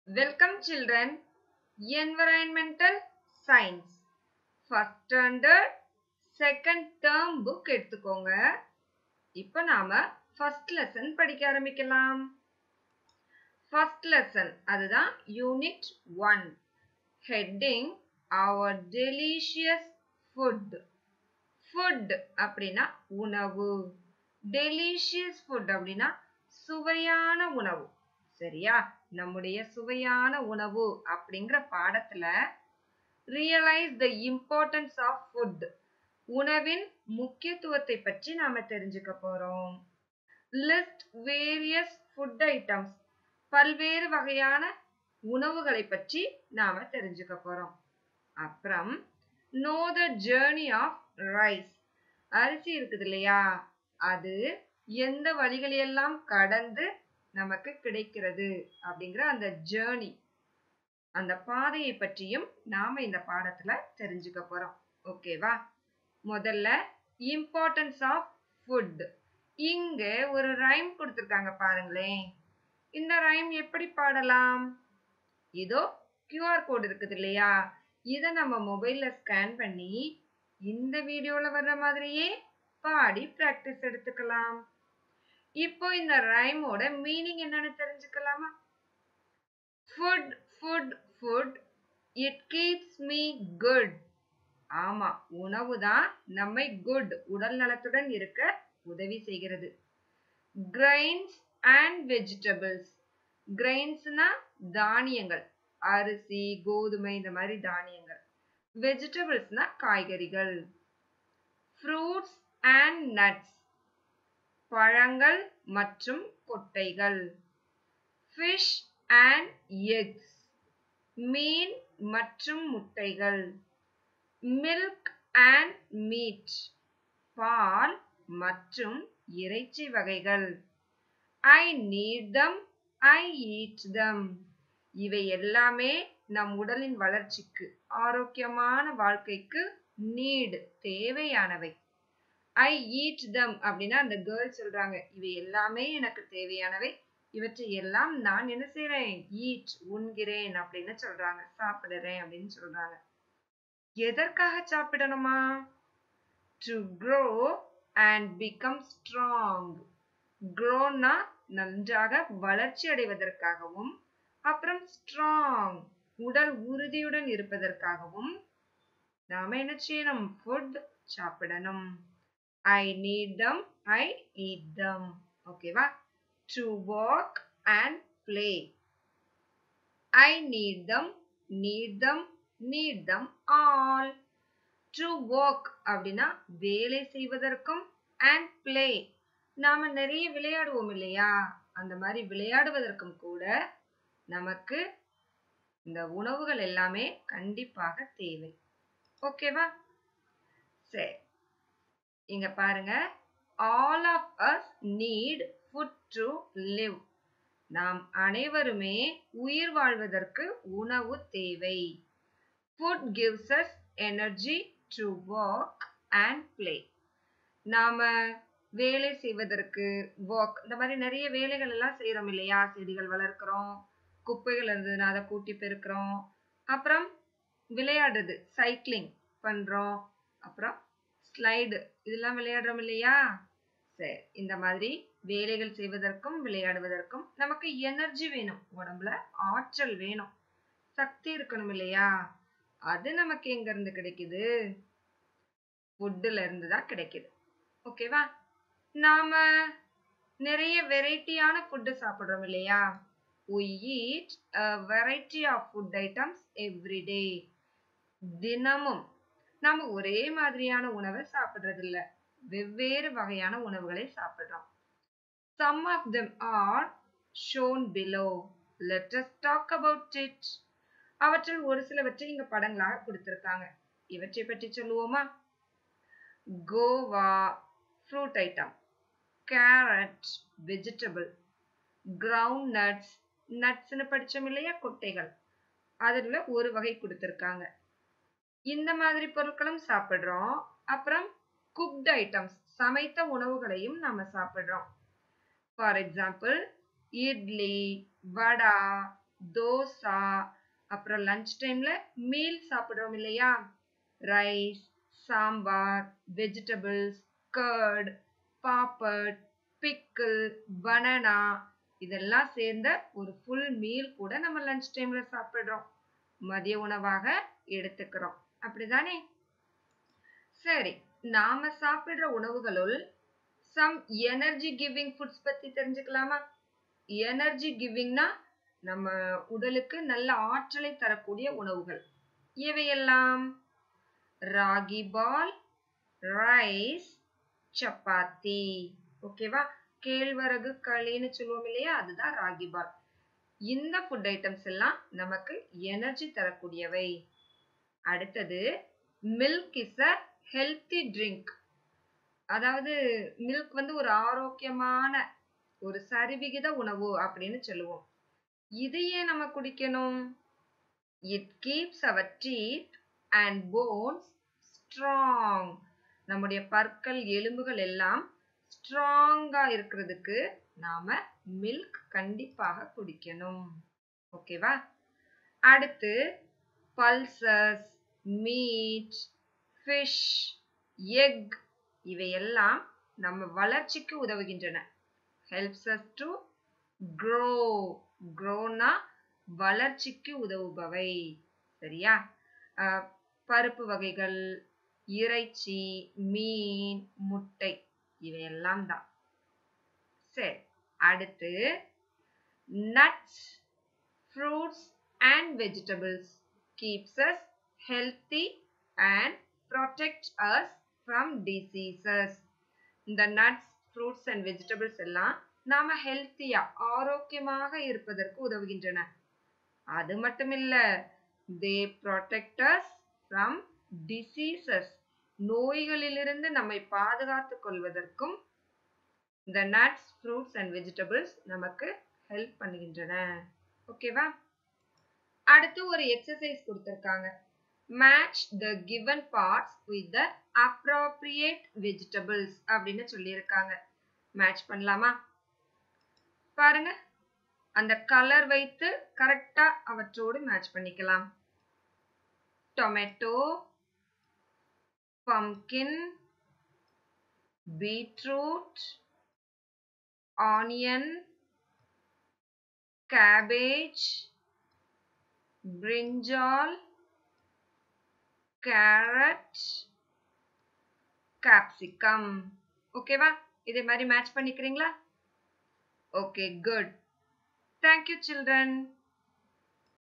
Welcome children. Environmental Science. First standard second term book எடுத்துக்கோங்க. இப்ப நாம first lesson படிக்க ஆரம்பிக்கலாம். First lesson அதுதான் unit 1. Heading our delicious food. Food அப்படின்னா உணவு. Delicious food அப்படின்னா சுவையான உணவு. சரியா நம்முடைய சுவையான உணவு அப்படிங்கிற பாடத்துல realise the importance of food உணவின் முக்கியத்துவத்தை பற்றி நாம தெரிஞ்சுக்க போறோம் லிஸ்ட் வேரியஸ் ஃபுட் ஐட்டம்ஸ் பல்வேறு வகையான உணவுகளை பற்றி நாம தெரிஞ்சுக்க போறோம் அப்புறம் know the journey of rice அரிசி இருக்குது இல்லையா அது எந்த வழிகளையெல்லாம் கடந்து நமக்கு கிடைக்கிறது அப்படிங்கிற அந்த ஜேர்னி அந்த பாதையை பற்றியும் நாம இந்த பாடத்துல தெரிஞ்சுக்க போறோம் ஓகேவா முதல்ல இம்பார்ட்டன்ஸ் ஆஃப் ஃபுட் இங்க ஒரு ரைம் கொடுத்துருக்காங்க பாருங்களேன் இந்த ரைம் எப்படி பாடலாம் இதோ கியூஆர் கோடு இருக்குது இல்லையா இதை நம்ம மொபைல்ல ஸ்கேன் பண்ணி இந்த வீடியோல வர்ற மாதிரியே பாடி பிராக்டிஸ் எடுத்துக்கலாம் இப்போ இந்த ரைமோட மீனிங் என்னன்னு தெரிஞ்சுக்கலாமா food food food it keeps me good ஆமா உணவு தான் நம்மை குட் உடல் நலத்துடன் இருக்க உதவி செய்கிறது கிரைன்ஸ் அண்ட் வெஜிடபிள்ஸ் கிரைன்ஸ்னா தானியங்கள் அரிசி கோதுமை இந்த மாதிரி தானியங்கள் வெஜிடபிள்ஸ்னா காய்கறிகள் ஃப்ரூட்ஸ் அண்ட் நட்ஸ் பழங்கள் மற்றும் கொட்டைகள் ஃபிஷ் அண்ட் எக்ஸ் மீன் மற்றும் முட்டைகள் மில்க் அண்ட் மீட் பால் மற்றும் இறைச்சி வகைகள் ஐ நீட் தம் ஐ ஈட் தம் இவை எல்லாமே நம் உடலின் வளர்ச்சிக்கு ஆரோக்கியமான வாழ்க்கைக்கு நீடு தேவையானவை ஐ ஈட் தம் அப்படின்னா அந்த கேர்ள் சொல்றாங்க இவை எல்லாமே எனக்கு தேவையானவை இவற்றை எல்லாம் நான் என்ன செய்யறேன் ஈட் உண்கிறேன் அப்படின்னு சொல்றாங்க சாப்பிடுறேன் அப்படின்னு சொல்றாங்க எதற்காக சாப்பிடணுமா to grow and become strong க்ரோனா நன்றாக வளர்ச்சி அடைவதற்காகவும் அப்புறம் ஸ்ட்ராங் உடல் உறுதியுடன் இருப்பதற்காகவும் நாம என்ன செய்யணும் ஃபுட் சாப்பிடணும் ஐ நீட் தம் ஐ ஈட் தம் ஓகேவா to work and play I need them need them need them all to work அப்படின்னா வேலை செய்வதற்கும் அண்ட் பிளே நாம நிறைய விளையாடுவோம் இல்லையா அந்த மாதிரி விளையாடுவதற்கும் கூட நமக்கு இந்த உணவுகள் எல்லாமே கண்டிப்பாக தேவை ஓகேவா சரி இங்க பாருங்க all of us need food to live நாம் அனைவருமே உயிர் வாழ்வதற்கு உணவு தேவை food gives us energy to work and play நாம வேலை செய்வதற்கு ஒர்க் இந்த மாதிரி நிறைய வேலைகள் எல்லாம் செய்யறோம் இல்லையா செடிகள் வளர்க்கிறோம் குப்பைகள் இருந்ததுன்னா அதை கூட்டி பெருக்கிறோம் அப்புறம் விளையாடுறது சைக்கிளிங் பண்றோம் அப்புறம் ஸ்லைடு இதெல்லாம் விளையாடுறோம் இல்லையா சரி இந்த மாதிரி வேலைகள் செய்வதற்கும் விளையாடுவதற்கும் நமக்கு எனர்ஜி வேணும் உடம்புல ஆற்றல் வேணும் சக்தி இருக்கணும் இல்லையா அது நமக்கு எங்க இருந்து கிடைக்குது ஃபுட்டுல இருந்து தான் கிடைக்குது ஓகேவா நாம நிறைய வெரைட்டியான ஃபுட்டு சாப்பிடுறோம் இல்லையா we eat a variety of food items every day தினமும் நாம ஒரே மாதிரியான உணவை சாப்பிடுறது இல்ல வெவ்வேறு வகையான உணவுகளை சாப்பிடுறோம் some of them are shown below let us talk about it அவற்றில் ஒரு சிலவற்றை இங்க படங்களாக கொடுத்திருக்காங்க இவற்றை பற்றி சொல்லுவோமா guava fruit item carrot vegetable ground nuts நட்ஸ்னு படிச்சோம் இல்லையா கொட்டைகள் அதுல ஒரு வகை கொடுத்திருக்காங்க இந்த மாதிரி பொருட்களும் சாப்பிடுறோம் அப்புறம் குக்ட் ஐட்டம்ஸ் சமைத்த உணவுகளையும் நாம சாப்பிடுறோம் ஃபார் எக்ஸாம்பிள் இட்லி வடா தோசா அப்புறம் லஞ்ச் டைம்ல மீல் சாப்பிடுறோம் இல்லையா rice sambar vegetables curd papad pickle banana இதெல்லாம் சேர்ந்த ஒரு ஃபுல் மீல் கூட நம்ம லஞ்ச் டைம்ல சாப்பிடுறோம் மதிய உணவாக எடுத்துக்கிறோம் அப்படிதானே சரி நாம சாப்பிடுற உணவுகளுள் சம் எனர்ஜி கிவிங் ஃபுட்ஸ் பத்தி தெரிஞ்சுக்கலாமா எனர்ஜி கிவிங்னா நம்ம உடலுக்கு நல்ல ஆற்றலை தரக்கூடிய உணவுகள் இவையெல்லாம் ராகி பால் ரைஸ் சப்பாத்தி ஓகேவா கேழ்வரகு களின்னு சொல்லுவோம் இல்லையா அதுதான் ராகி பால் இந்த ஃபுட் ஐட்டம்ஸ் எல்லாம் நமக்கு எனர்ஜி தரக்கூடியவை அடுத்தது milk is a healthy drink அதாவது மில்க் வந்து ஒரு ஆரோக்கியமான ஒரு சரிவிகித உணவு அப்படின்னு சொல்லுவோம் இது ஏன் நம்ம குடிக்கணும் it keeps our teeth and bones strong நம்முடைய பற்கள் எலும்புகள் எல்லாம் ஸ்ட்ராங்கா இருக்கிறதுக்கு நாம மில்க் கண்டிப்பாக குடிக்கணும் ஓகேவா அடுத்து பல்சஸ் மீட் ஃபிஷ் எக் இவையெல்லாம் நம்ம வளர்ச்சிக்கு உதவுகின்றன ஹெல்ப்ஸ் அஸ் டு க்ரோ க்ரோனா வளர்ச்சிக்கு உதவுபவை சரியா பருப்பு வகைகள் இறைச்சி மீன் முட்டை இவையெல்லாம் தான் சரி அடுத்து nuts fruits and vegetables keeps us healthy and protect us from diseases இந்த நட்ஸ் ஃப்ரூட்ஸ் அண்ட் வெஜிடபிள்ஸ் எல்லாம் நாம ஹெல்த்தியா ஆரோக்கியமாக இருப்பதற்கு உதவுகின்றன அது மட்டுமில்ல தே ப்ரொடெக்டர்ஸ் ஃப்ரம் டிசீசஸ் நோய்களிலிருந்து நம்மை பாதுகாத்துக் கொள்வதற்கும் இந்த நட்ஸ் ஃப்ரூட்ஸ் அண்ட் வெஜிடபிள்ஸ் நமக்கு ஹெல்ப் பண்ணுகின்றன ஓகேவா அடுத்து ஒரு எக்ஸசைஸ் கொடுத்துருக்காங்க match the given parts with the appropriate vegetables அப்படின்னு சொல்லியிருக்காங்க மேட்ச் பண்ணலாமா பாருங்க அந்த கலர் வைத்து கரெக்டா அவற்றோடு மேட்ச் பண்ணிக்கலாம் tomato pumpkin beetroot onion cabbage brinjal carrot capsicum ஓகேவா இதே மாதிரி மேட்ச் பண்ணிக்கிறீங்களா ஓகே குட் தேங்க்யூ சில்ட்ரன்